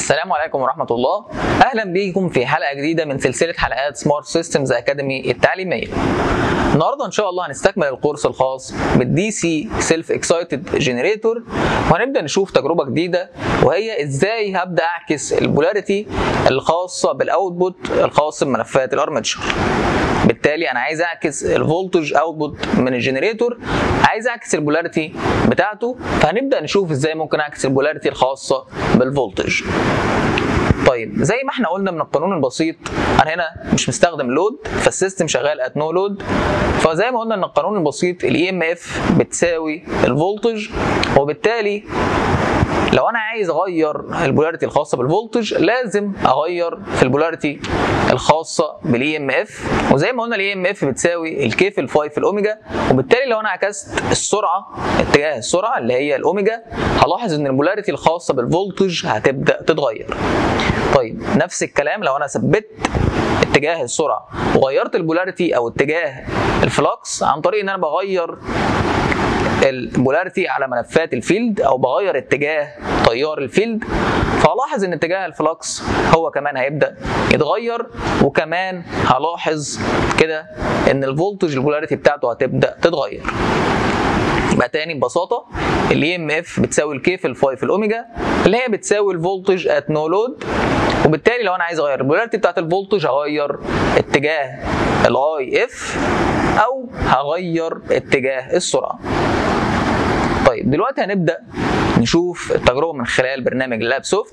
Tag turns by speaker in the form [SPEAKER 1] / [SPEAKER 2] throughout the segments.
[SPEAKER 1] السلام عليكم ورحمة الله أهلا بيكم في حلقة جديدة من سلسلة حلقات سمارت سيستمز أكاديمي التعليمية النهاردة إن شاء الله هنستكمل الكورس الخاص بالدي سي سيلف اكسايتد جنريتور وهنبدأ نشوف تجربة جديدة وهي إزاي هبدأ أعكس البولاريتي الخاصة بالأوتبوت الخاص بملفات الأرمتشر بالتالي انا عايز اعكس الفولتج اوتبوت من الجنريتور عايز اعكس البولاريتي بتاعته فهنبدا نشوف ازاي ممكن اعكس البولاريتي الخاصه بالفولتج طيب زي ما احنا قلنا من القانون البسيط انا هنا مش مستخدم لود فالسيستم شغال ات نو لود فزي ما قلنا ان القانون البسيط الاي ام اف بتساوي الفولتج وبالتالي لو انا عايز اغير البولاريتي الخاصه بالفولتج لازم اغير في البولاريتي الخاصه بالاي ام اف وزي ما قلنا الاي ام اف بتساوي الكي في الفاي في الاوميجا وبالتالي لو انا عكست السرعه اتجاه السرعه اللي هي الاوميجا هلاحظ ان البولاريتي الخاصه بالفولتج هتبدا تتغير طيب نفس الكلام لو انا ثبت اتجاه السرعه وغيرت البولاريتي او اتجاه الفلكس عن طريق ان انا بغير البولاريتي على ملفات الفيلد او بغير اتجاه تيار الفيلد فهلاحظ ان اتجاه الفلكس هو كمان هيبدا يتغير وكمان هلاحظ كده ان الفولتج البولاريتي بتاعته هتبدا تتغير يبقى تاني ببساطه الاي ام اف بتساوي الكي في الفاي في الاوميجا اللي هي بتساوي الفولتج ات نو لود وبالتالي لو انا عايز اغير البولاريتي بتاعت الفولتج هغير اتجاه الاي اف او هغير اتجاه السرعه طيب دلوقتي هنبدا نشوف التجربه من خلال برنامج لاب سوفت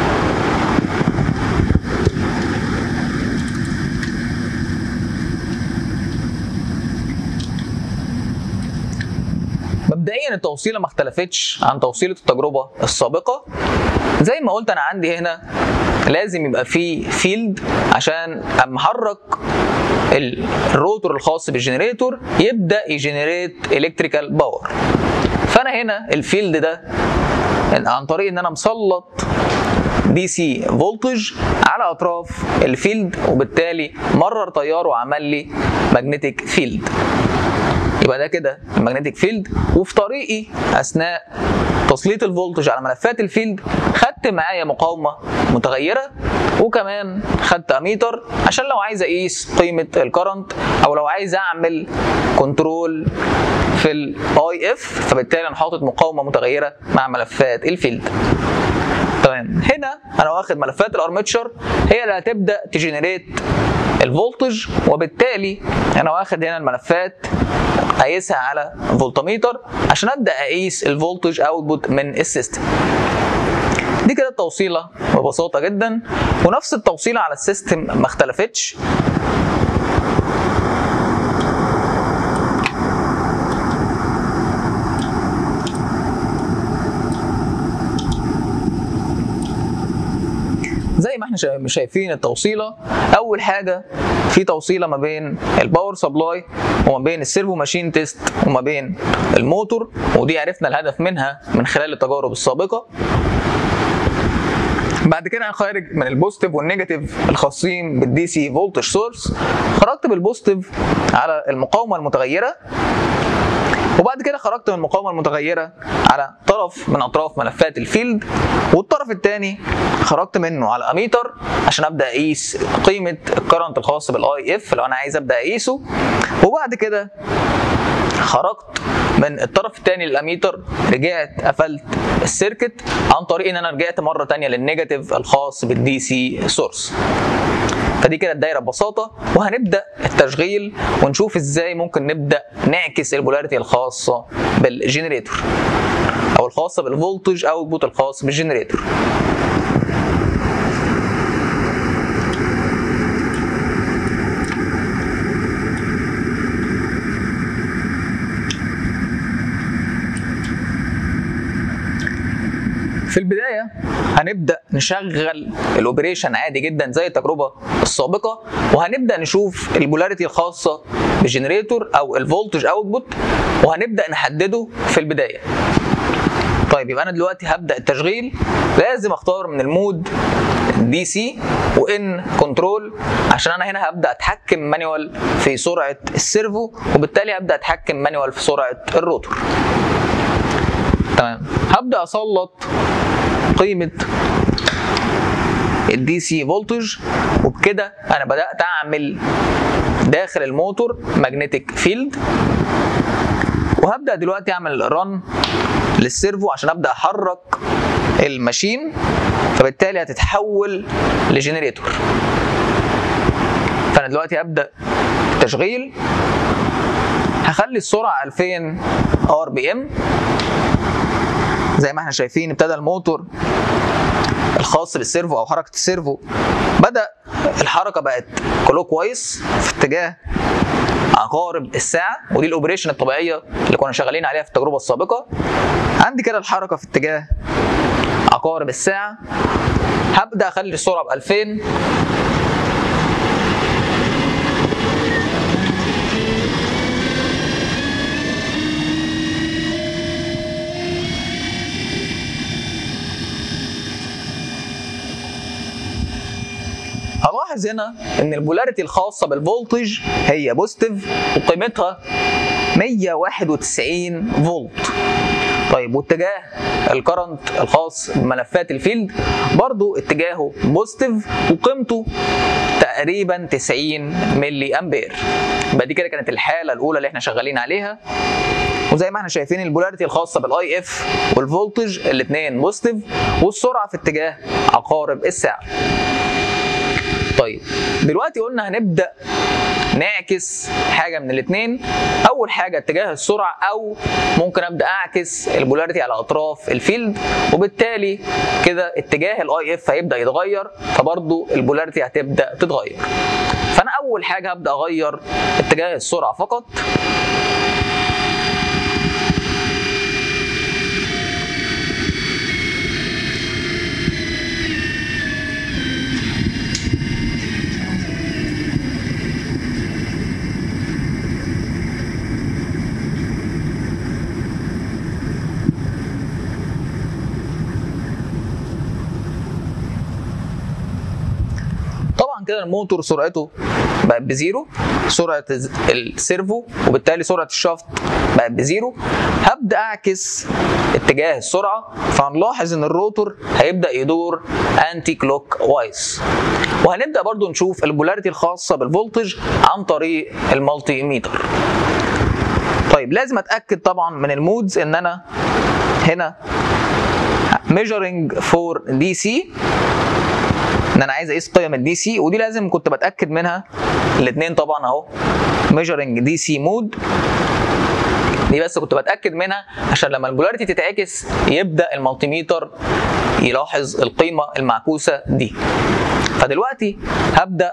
[SPEAKER 1] مبدئيا التوصيله ما اختلفتش عن توصيله التجربه السابقه زي ما قلت انا عندي هنا لازم يبقى في فيلد عشان اما احرك الروتور الخاص بالجنريتور يبدا يجنريت الكتريكال باور فانا هنا الفيلد ده عن طريق ان انا مسلط دي سي فولتج على اطراف الفيلد وبالتالي مرر تيار وعمل لي ماجنتيك فيلد يبقى ده كده الماجنتيك فيلد وفي طريقي اثناء تسليط الفولتج على ملفات الفيلد خدت معايا مقاومه متغيره وكمان خدت اميتر عشان لو عايز اقيس قيمه الكرنت او لو عايز اعمل كنترول في الاي اف فبالتالي انا حاطط مقاومه متغيره مع ملفات الفيلد تمام هنا انا واخد ملفات الارمتشر هي اللي هتبدا تجنريت الفولتج وبالتالي انا واخد هنا الملفات اقيسها على فولتميتر عشان ابدا اقيس الفولتج اوتبوت من السيستم دي كده التوصيله ببساطه جدا ونفس التوصيله على السيستم ما اختلفتش زي ما احنا شايفين التوصيله اول حاجه في توصيله ما بين الباور سبلاي وما بين السيرفو ماشين تيست وما بين الموتور ودي عرفنا الهدف منها من خلال التجارب السابقه بعد كده انا خارج من البوزيتيف والنيجاتيف الخاصين بالدي سي فولتج سورس خرجت بالبوزيتيف على المقاومه المتغيره وبعد كده خرجت من المقاومه المتغيره على طرف من اطراف ملفات الفيلد والطرف الثاني خرجت منه على اميتر عشان ابدا اقيس قيمه الكرنت الخاص بالاي اف لو انا عايز ابدا اقيسه وبعد كده خرجت من الطرف الثاني للاميتر رجعت قفلت السيركت عن طريق ان انا رجعت مره ثانيه للنيجاتيف الخاص بالدي سي سورس فدي كده الدايره ببساطه وهنبدا التشغيل ونشوف ازاي ممكن نبدا نعكس البولاريتي الخاصه بالجنريتور او الخاصه بالفولتج اوتبوت الخاص بالجنريتور في البدايه هنبدا نشغل الاوبريشن عادي جدا زي التجربه السابقه وهنبدا نشوف البولاريتي الخاصه بالجنريتور او الفولتج اوتبوت وهنبدا نحدده في البدايه طيب يبقى انا دلوقتي هبدا التشغيل لازم اختار من المود دي سي وان كنترول عشان انا هنا هبدا اتحكم مانيوال في سرعه السيرفو وبالتالي هبدا اتحكم مانيوال في سرعه الروتور تمام هبدا اسلط قيمه الدي سي فولتج وبكده انا بدات اعمل داخل الموتور ماجنتيك فيلد وهبدا دلوقتي اعمل رن للسيرفو عشان ابدا احرك الماشين فبالتالي هتتحول لجنريتور فانا دلوقتي ابدا تشغيل هخلي السرعه 2000 ار بي ام زي ما احنا شايفين ابتدى الموتور الخاص بالسيرفو او حركه السيرفو بدا الحركه بقت كلوك وايز في اتجاه عقارب الساعه ودي الاوبريشن الطبيعيه اللي كنا شغالين عليها في التجربه السابقه عندي كده الحركه في اتجاه عقارب الساعه هبدا اخلي السرعه ب 2000 هلاحظ هنا ان البولاريتي الخاصه بالفولتج هي بوزيتيف وقيمتها 191 فولت طيب واتجاه الكرنت الخاص بملفات الفيلد برضو اتجاهه بوزيتيف وقيمته تقريبا 90 ملي امبير يبقى دي كده كانت الحاله الاولى اللي احنا شغالين عليها وزي ما احنا شايفين البولاريتي الخاصه بالاي اف والفولتج الاثنين بوزيتيف والسرعه في اتجاه عقارب الساعه طيب دلوقتي قلنا هنبدا نعكس حاجه من الاثنين اول حاجه اتجاه السرعه او ممكن ابدا اعكس البولاريتي على اطراف الفيلد وبالتالي كده اتجاه الاي اف هيبدا يتغير فبرضه البولاريتي هتبدا تتغير فانا اول حاجه هبدا اغير اتجاه السرعه فقط طبعا كده الموتور سرعته بقت بزيرو سرعه السيرفو وبالتالي سرعه الشافت بقت بزيرو هبدا اعكس اتجاه السرعه فهنلاحظ ان الروتور هيبدا يدور انتي كلوك وايز وهنبدا برضو نشوف البولاريتي الخاصه بالفولتج عن طريق المالتي ميتر طيب لازم اتاكد طبعا من المودز ان انا هنا measuring for DC ان انا عايز اقيس قيم الدي سي ودي لازم كنت بتاكد منها الاثنين طبعا اهو ميجرنج دي سي مود دي بس كنت بتاكد منها عشان لما البولاريتي تتعكس يبدا المالتيميتر يلاحظ القيمه المعكوسه دي فدلوقتي هبدا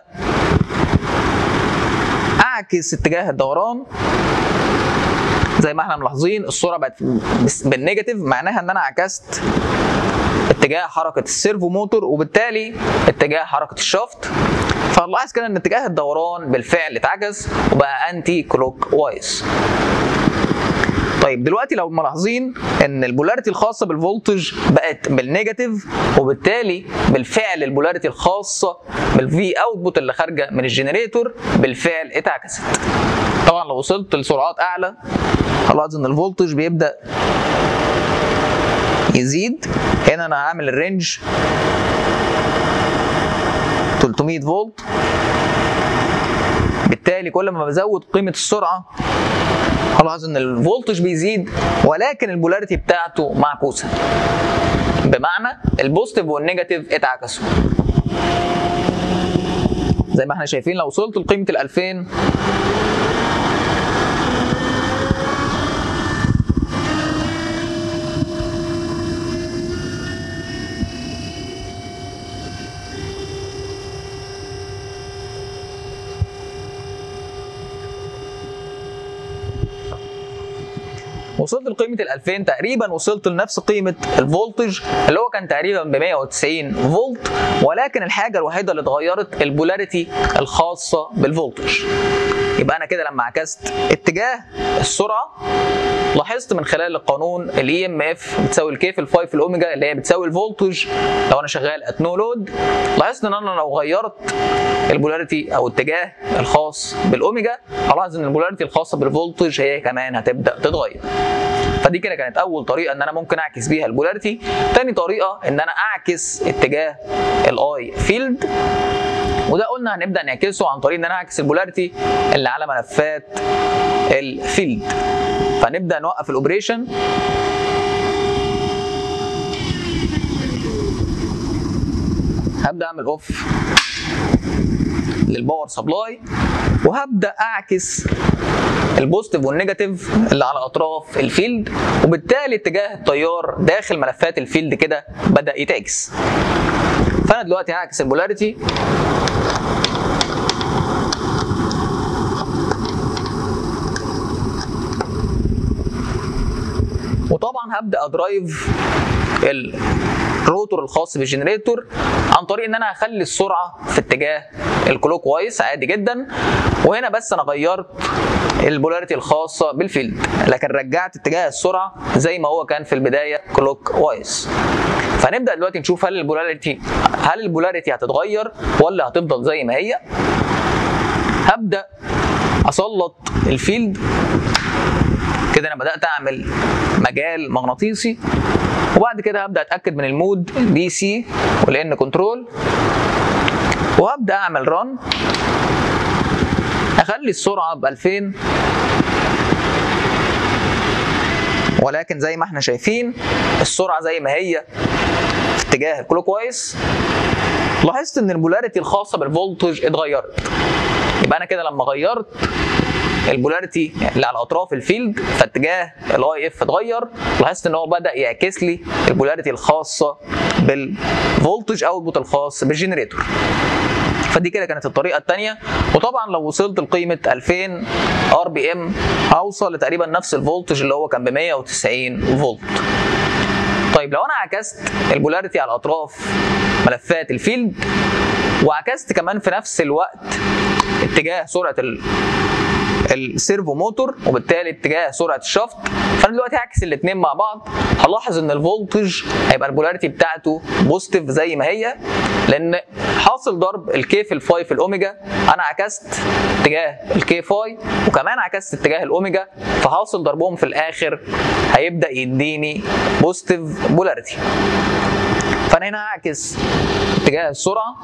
[SPEAKER 1] اعكس اتجاه الدوران زي ما احنا ملاحظين الصوره بقت بالنيجاتيف معناها ان انا عكست اتجاه حركه السيرفو موتور وبالتالي اتجاه حركه الشافت فهنلاحظ كده ان اتجاه الدوران بالفعل اتعكس وبقى انتي كلوك وايز طيب دلوقتي لو ملاحظين ان البولاريتي الخاصه بالفولتج بقت بالنيجاتيف وبالتالي بالفعل البولاريتي الخاصه بالفي اوتبوت اللي خارجه من الجنريتور بالفعل اتعكست طبعا لو وصلت لسرعات اعلى هلاحظ ان الفولتج بيبدا يزيد هنا انا هعمل الرينج 300 فولت بالتالي كل ما بزود قيمه السرعه هلاحظ ان الفولتج بيزيد ولكن البولاريتي بتاعته معكوسه بمعنى البوزيتيف والنيجاتيف اتعكسوا زي ما احنا شايفين لو وصلت لقيمه ال 2000 وصلت لقيمه ال 2000 تقريبا وصلت لنفس قيمه الفولتج اللي هو كان تقريبا ب 190 فولت ولكن الحاجه الوحيده اللي اتغيرت البولاريتي الخاصه بالفولتج يبقى انا كده لما عكست اتجاه السرعه لاحظت من خلال القانون الاي ام اف بتساوي الكي في الفاي في الاوميجا اللي هي بتساوي الفولتج لو انا شغال ات نو لود لاحظت ان انا لو غيرت البولاريتي او الاتجاه الخاص بالاوميجا هلاحظ ان البولاريتي الخاصه بالفولتج هي كمان هتبدا تتغير فدي كده كانت اول طريقه ان انا ممكن اعكس بيها البولاريتي تاني طريقه ان انا اعكس اتجاه الاي فيلد وده قلنا هنبدا نعكسه عن طريق ان انا اعكس البولاريتي اللي على ملفات الفيلد فنبدا نوقف الاوبريشن هبدا اعمل اوف للباور سبلاي وهبدا اعكس البوزيتيف والنيجاتيف اللي على اطراف الفيلد وبالتالي اتجاه التيار داخل ملفات الفيلد كده بدا يتعكس فانا دلوقتي هعكس البولاريتي وطبعا هبدا ادرايف الروتور الخاص بالجنريتور عن طريق ان انا هخلي السرعه في اتجاه الكلوك وايز عادي جدا وهنا بس انا غيرت البولاريتي الخاصه بالفيلد لكن رجعت اتجاه السرعه زي ما هو كان في البدايه كلوك وايز فنبدا دلوقتي نشوف هل البولاريتي هل البولاريتي هتتغير ولا هتفضل زي ما هي هبدا اسلط الفيلد كده انا بدات اعمل مجال مغناطيسي وبعد كده هبدا اتاكد من المود دي سي والان كنترول وهبدا اعمل ران اخلي السرعه ب 2000 ولكن زي ما احنا شايفين السرعه زي ما هي في اتجاه الكلوك وايز لاحظت ان البولاريتي الخاصه بالفولتج اتغيرت يبقى انا كده لما غيرت البولاريتي اللي على اطراف الفيلد فاتجاه الاي اف اتغير لاحظت ان هو بدا يعكس لي البولاريتي الخاصه بالفولتج اوتبوت الخاص بالجنريتور فدي كده كانت الطريقه الثانيه وطبعا لو وصلت لقيمه 2000 ار بي ام هوصل لتقريبا نفس الفولتج اللي هو كان ب 190 فولت طيب لو انا عكست البولاريتي على اطراف ملفات الفيلد وعكست كمان في نفس الوقت اتجاه سرعه ال السيرفو موتور وبالتالي اتجاه سرعه الشفط فانا دلوقتي هعكس الاثنين مع بعض هلاحظ ان الفولتج هيبقى البولاريتي بتاعته بوزيتيف زي ما هي لان حاصل ضرب الكي في الفاي في الاوميجا انا عكست اتجاه الكي فاي وكمان عكست اتجاه الاوميجا فحاصل ضربهم في الاخر هيبدا يديني بوزيتيف بولاريتي فانا هنا هعكس اتجاه السرعه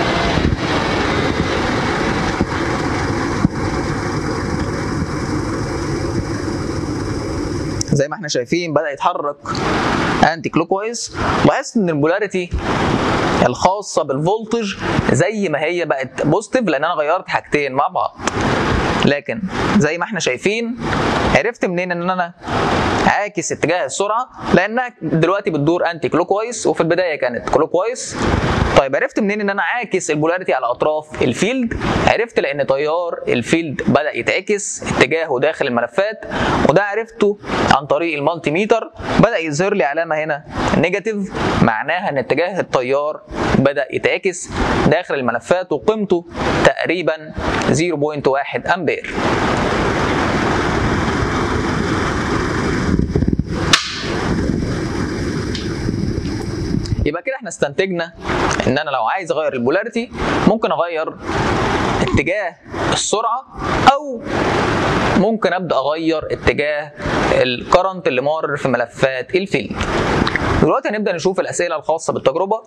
[SPEAKER 1] زي ما احنا شايفين بدا يتحرك انتي كلوك وايز لاحظت ان البولاريتي الخاصه بالفولتج زي ما هي بقت بوزيتيف لان انا غيرت حاجتين مع بعض لكن زي ما احنا شايفين عرفت منين ان انا عاكس اتجاه السرعه لانها دلوقتي بتدور انتي كلوك وايز وفي البدايه كانت كلوك وايز طيب عرفت منين ان انا عاكس البولاريتي على اطراف الفيلد عرفت لان تيار الفيلد بدا يتعكس اتجاهه داخل الملفات وده عرفته عن طريق المالتي ميتر بدا يظهر لي علامه هنا نيجاتيف معناها ان اتجاه التيار بدا يتعكس داخل الملفات وقيمته تقريبا 0.1 امبير يبقى كده احنا استنتجنا ان انا لو عايز اغير البولاريتي ممكن اغير اتجاه السرعه او ممكن ابدا اغير اتجاه الكرنت اللي مار في ملفات الفيلد دلوقتي هنبدا نشوف الاسئله الخاصه بالتجربه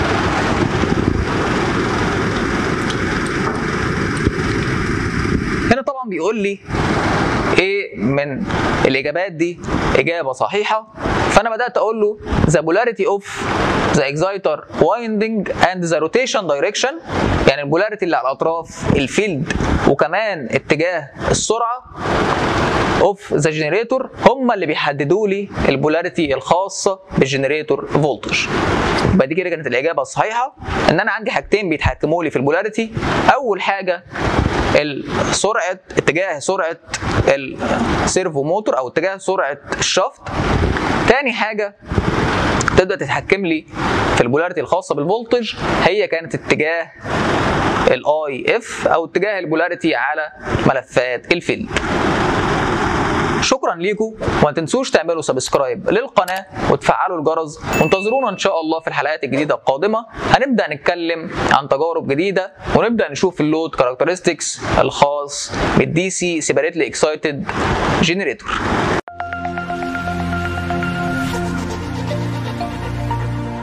[SPEAKER 1] هنا طبعا بيقول لي ايه من الاجابات دي اجابه صحيحه فانا بدات اقول له the polarity of the exciter winding and the rotation direction يعني البولاريتي اللي على اطراف الفيلد وكمان اتجاه السرعه اوف ذا جنريتور هم اللي بيحددوا لي البولاريتي الخاصه بالجنريتور فولتج يبقى دي كده كانت الاجابه الصحيحه ان انا عندي حاجتين بيتحكموا لي في البولاريتي اول حاجه سرعه اتجاه سرعه السيرفو موتور او اتجاه سرعه الشفط تاني حاجه تبدا تتحكم لي في البولاريتي الخاصه بالفولتج هي كانت اتجاه الاي اف او اتجاه البولاريتي على ملفات الفيلد شكرا ليكم وما تنسوش تعملوا سبسكرايب للقناه وتفعلوا الجرس وانتظرونا ان شاء الله في الحلقات الجديده القادمه هنبدا نتكلم عن تجارب جديده ونبدا نشوف اللود كاركترستكس الخاص بالدي سي سيبريتلي اكسايتد جنريتور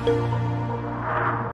[SPEAKER 1] السلامه